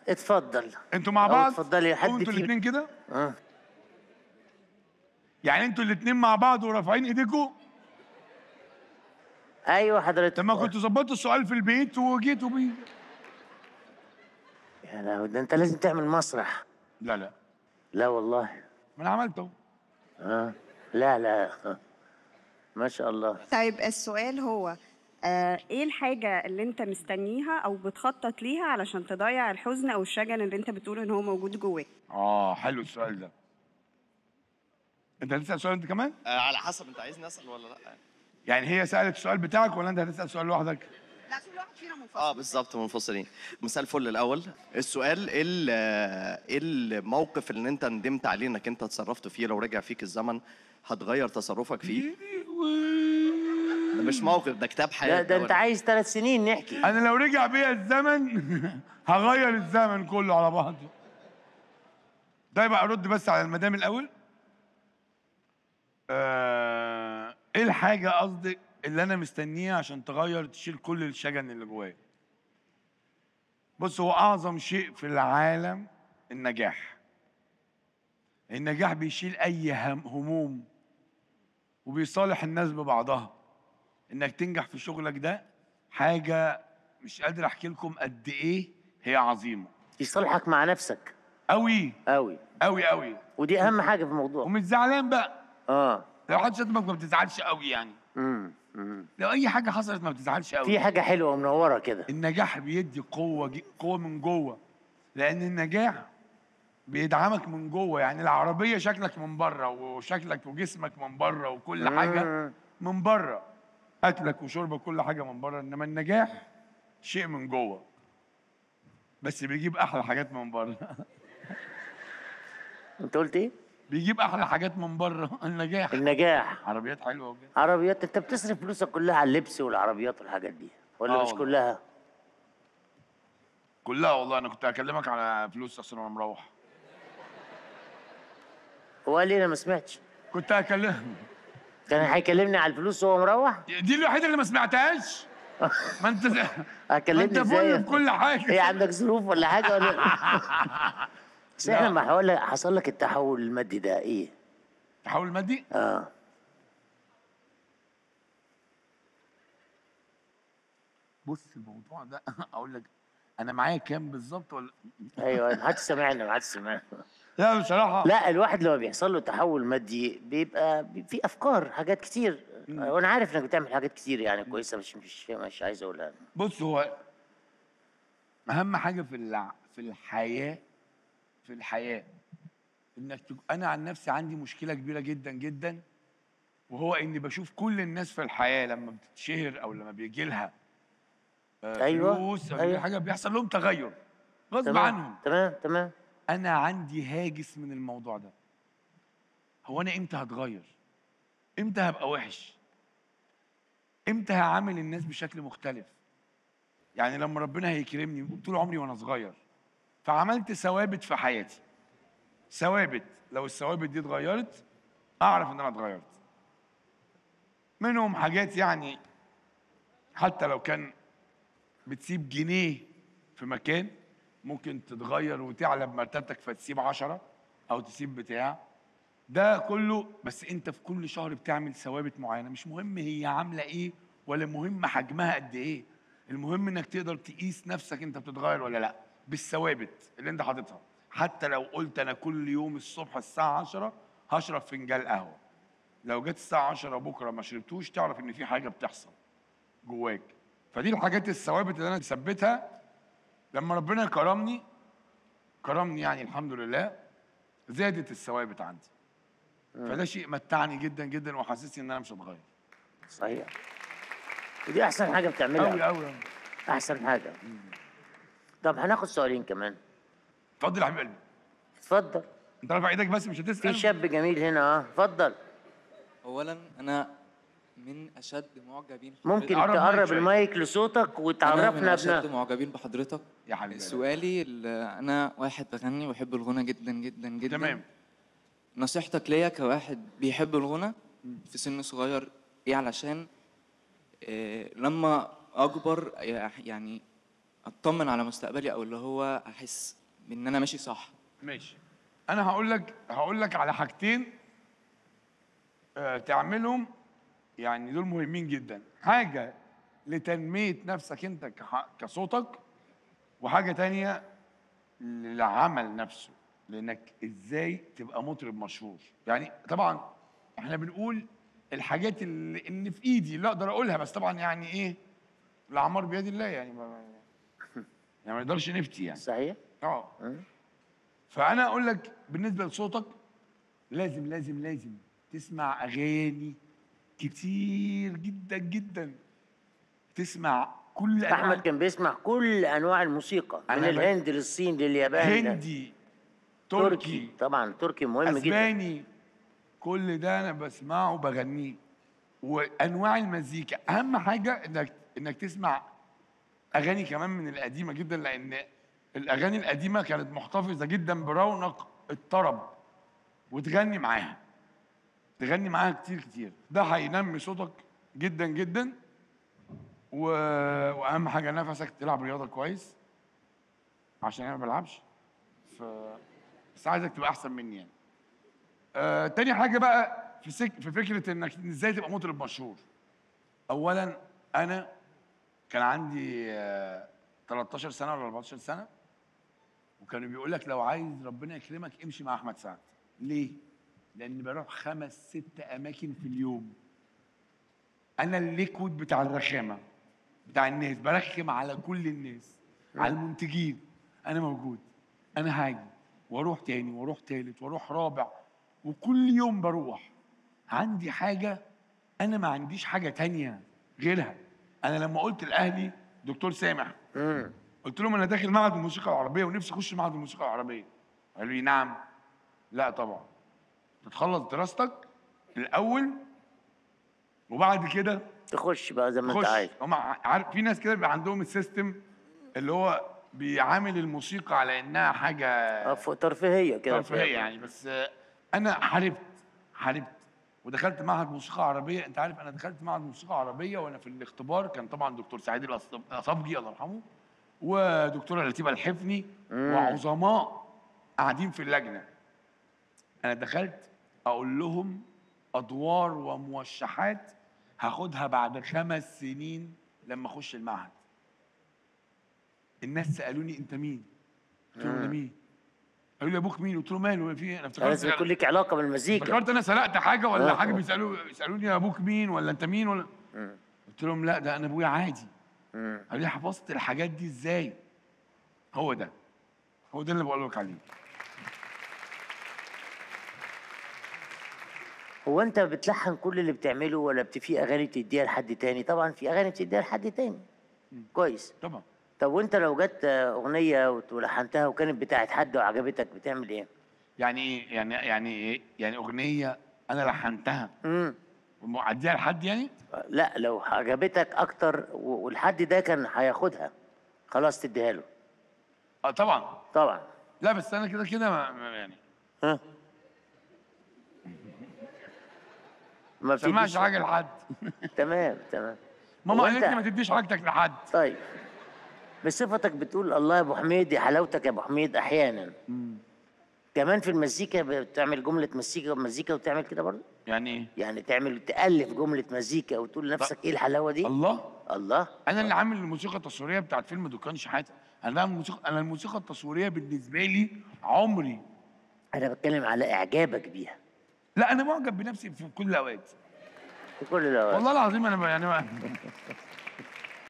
اتفضل انتوا مع أو بعض اتفضلي حد انتوا فينا- الاثنين كده اه يعني انتوا الاثنين مع بعض ورافعين ايديكم ايوه حضرتك طب ما كنتوا ظبطوا السؤال في البيت وجيتوا بيه يا لهوي ده انت لازم تعمل مسرح لا لا لا والله ما انا عملته اه لا لا ما شاء الله طيب السؤال هو آه ايه الحاجة اللي انت مستنيها او بتخطط ليها علشان تضيع الحزن او الشجن اللي انت بتقول ان هو موجود جواك اه حلو السؤال ده انت هتسال سؤال انت كمان آه على حسب انت عايزني اسال ولا لا يعني هي سالت السؤال بتاعك ولا انت هتسال سؤال لوحدك لا كل واحد فينا منفصل اه بالظبط منفصلين مساء الفل الاول السؤال ايه ال- ايه الموقف اللي انت ندمت عليه انك انت اتصرفت فيه لو رجع فيك الزمن هتغير تصرفك فيه ده مش موقف ده كتاب حياه لا ده انت عايز ثلاث سنين نحكي انا لو رجع بيا الزمن هغير الزمن كله على بعضه طيب ارد بس على المدام الاول آه، ايه الحاجه قصدي اللي انا مستنيها عشان تغير تشيل كل الشجن اللي جوايا بص هو اعظم شيء في العالم النجاح النجاح بيشيل اي هم هموم وبيصالح الناس ببعضها انك تنجح في شغلك ده حاجه مش قادر احكي لكم قد ايه هي عظيمه يصالحك مع نفسك قوي قوي قوي قوي ودي اهم حاجه في الموضوع ومش زعلان بقى اه لو حد شتمك ما بتزعلش قوي يعني امم أمم. لو اي حاجه حصلت ما بتزعلش قوي في حاجه حلوه ومنوره كده النجاح بيدي قوه جي- قوه من جوه لان النجاح بيدعمك من جوه يعني العربيه شكلك من بره وشكلك وجسمك من بره وكل حاجه مم. من بره اكلك وشربك كل حاجه من بره انما النجاح شيء من جوه بس بيجيب احلى حاجات من بره انت قلت ايه بيجيب احلى حاجات من بره النجاح النجاح عربيات حلوه وكده عربيات انت بتصرف فلوسك كلها على اللبس والعربيات والحاجات دي ولا آه مش والله. كلها كلها والله انا كنت هكلمك على فلوس اصلا وانا مروح هو قال لي انا ما سمعتش كنت هكلمك كان هيكلمني على الفلوس وهو مروح دي الوحيده اللي ما سمعتهاش ما انت ما هكلمني انت ازاي فل في كل ايه حاجه عندك ظروف ولا حاجه ولا بس احنا لا. ما حول حصل لك التحول المادي ده ايه تحول مادي اه بص الموضوع ده اقول لك انا معايا كام بالظبط ولا ايوه ما حدش سمعنا ما حدش سمعنا لا بصراحه لا الواحد لما بيحصل له تحول مادي بيبقى بي- في افكار حاجات كتير وانا عارف انك بتعمل حاجات كتير يعني كويسه مش مش مش عايز اقولها بص هو اهم حاجه في الع... في الحياه في الحياه انك تك... انا عن نفسي عندي مشكله كبيره جدا جدا وهو اني بشوف كل الناس في الحياه لما بتتشهر او لما بيجي لها آه، أيوة، فلوس او أيوة. أيوة. حاجه بيحصل لهم تغير غصب تمام عنهم تمام تمام انا عندي هاجس من الموضوع ده هو انا امتى هتغير امتى هبقى وحش امتى هعامل الناس بشكل مختلف يعني لما ربنا هيكرمني طول عمري وانا صغير فعملت ثوابت في حياتي ثوابت لو الثوابت دي اتغيرت اعرف ان انا اتغيرت منهم حاجات يعني حتى لو كان بتسيب جنيه في مكان ممكن تتغير وتعلى بمرتبتك فتسيب عشرة أو تسيب بتاع ده كله بس أنت في كل شهر بتعمل ثوابت معينة مش مهم هي عاملة إيه ولا مهم حجمها قد إيه المهم إنك تقدر تقيس نفسك أنت بتتغير ولا لأ بالثوابت اللي أنت حاططها حتى لو قلت أنا كل يوم الصبح الساعة 10 هشرب فنجان قهوة لو جت الساعة 10 بكرة ما شربتوش تعرف إن في حاجة بتحصل جواك فدي الحاجات الثوابت اللي أنا مثبتها لما ربنا كرمني كرمني يعني الحمد لله زادت الثوابت عندي فده شيء متعني جدا جدا وحسسني ان انا مش هتغير صحيح ودي احسن حاجه بتعملها قوي قوي احسن حاجه طب هناخد سؤالين كمان اتفضل يا حبيب قلبي اتفضل انت رافع ايدك بس مش في هتسال شاب جميل هنا اه اتفضل اولا انا من اشد معجبين ممكن قرب مايك تقرب شوية. المايك لصوتك انا من وتعرفنا اشد ابناء معجبين بحضرتك يا حبيبي سؤالي ال- انا واحد بغني وبحب الغنى جدا جدا جدا تمام نصيحتك ليا كواحد بيحب الغنى في سن صغير ايه علشان إيه لما اكبر يعني اطمن على مستقبلي او اللي هو احس ان انا ماشي صح ماشي انا هقول لك هقول لك على حاجتين آه، تعملهم يعني دول مهمين جدا حاجه لتنميه نفسك انت كح- كصوتك وحاجه تانية للعمل نفسه لانك ازاي تبقى مطرب مشهور يعني طبعا احنا بنقول الحاجات اللي, اللي في ايدي اللي اقدر اقولها بس طبعا يعني ايه الاعمار بيد الله يعني ما يعني ما نقدرش نفتي يعني صحيح اه فانا اقول لك بالنسبه لصوتك لازم لازم لازم تسمع اغاني كتير جدا جدا تسمع كل احمد انواع كان بيسمع كل انواع الموسيقى من أنا ب- الهند للصين لليابان هندي تركي طبعا تركي مهم جدا اسباني كل ده انا بسمعه وبغنيه وانواع المزيكا اهم حاجه انك انك تسمع اغاني كمان من القديمه جدا لان الاغاني القديمه كانت محتفظه جدا برونق الطرب وتغني معاها تغني معاها كتير كتير ده هينمي صوتك جدا جدا و... واهم حاجه نفسك تلعب رياضه كويس عشان انا ما بلعبش ف... بس عايزك تبقى احسن مني يعني آه، تاني حاجه بقى في سك... في فكره انك ازاي تبقى مطرب مشهور اولا انا كان عندي آه 13 سنه ولا 14 سنه وكانوا بيقول لك لو عايز ربنا يكرمك امشي مع احمد سعد ليه لان بروح خمس ست اماكن في اليوم انا الليكويد بتاع الرخامه بتاع الناس برخم على كل الناس على المنتجين انا موجود انا هاجي واروح تاني واروح تالت واروح رابع وكل يوم بروح عندي حاجه انا ما عنديش حاجه تانية غيرها انا لما قلت لاهلي دكتور سامح مم. قلت لهم انا داخل معهد الموسيقى العربيه ونفسي اخش معهد الموسيقى العربيه قالوا لي نعم لا طبعا تتخلص دراستك الاول وبعد كده تخش بقى زي ما انت خش عايز هم عارف في ناس كده بيبقى عندهم السيستم اللي هو بيعامل الموسيقى على انها حاجه آه، ف- ترفيهيه كده ترفيهيه يعني بس آه، انا حاربت حاربت ودخلت معهد موسيقى عربيه انت عارف انا دخلت معهد موسيقى عربيه وانا في الاختبار كان طبعا دكتور سعيد الأص- الاصبجي الله يرحمه ودكتوره لطيفه الحفني وعظماء قاعدين في اللجنه انا دخلت اقول لهم ادوار وموشحات هاخدها بعد خمس سنين لما اخش المعهد الناس سالوني انت مين قلت لهم انا مين قالوا لي ابوك مين قلت لهم ماله في إيه؟ انا افتكرت لازم يكون لك علاقه بالمزيكا افتكرت انا سرقت حاجه ولا آه. حاجه بيسالوا يسالوني يا ابوك مين ولا انت مين ولا قلت لهم لا ده انا ابويا عادي مم. قالوا لي حفظت الحاجات دي ازاي هو ده هو ده اللي بقول لك عليه هو انت بتلحن كل اللي بتعمله ولا بت- في اغاني بتديها لحد تاني طبعا في اغاني بتديها لحد تاني كويس طبعا طب وانت لو جت اغنيه وت- ولحنتها وكانت بتاعت حد وعجبتك بتعمل ايه يعني ايه يعني يعني ايه يعني اغنيه انا لحنتها امم ومعديها لحد يعني لا لو عجبتك اكتر و- والحد ده كان هياخدها خلاص تديها له اه طبعا طبعا لا بس انا كده كده ما- ما- يعني ها ما سمعش بتديش حاجه لحد تمام تمام ماما هو قالت أنت- لي ما تديش حاجتك لحد طيب بصفتك بتقول الله يا ابو حميد يا حلاوتك يا ابو حميد احيانا كمان في المزيكا بتعمل جمله مزيكا مزيكا وتعمل كده برضه يعني ايه يعني تعمل تالف جمله مزيكا وتقول لنفسك ايه الحلاوه دي الله الله انا اللي عامل الموسيقى التصويريه بتاعت فيلم دكان شحاته انا بعمل الموسيقى انا الموسيقى التصويريه بالنسبه لي عمري انا بتكلم على اعجابك بيها لا انا معجب بنفسي في كل الاوقات في كل الاوقات والله العظيم انا ب- يعني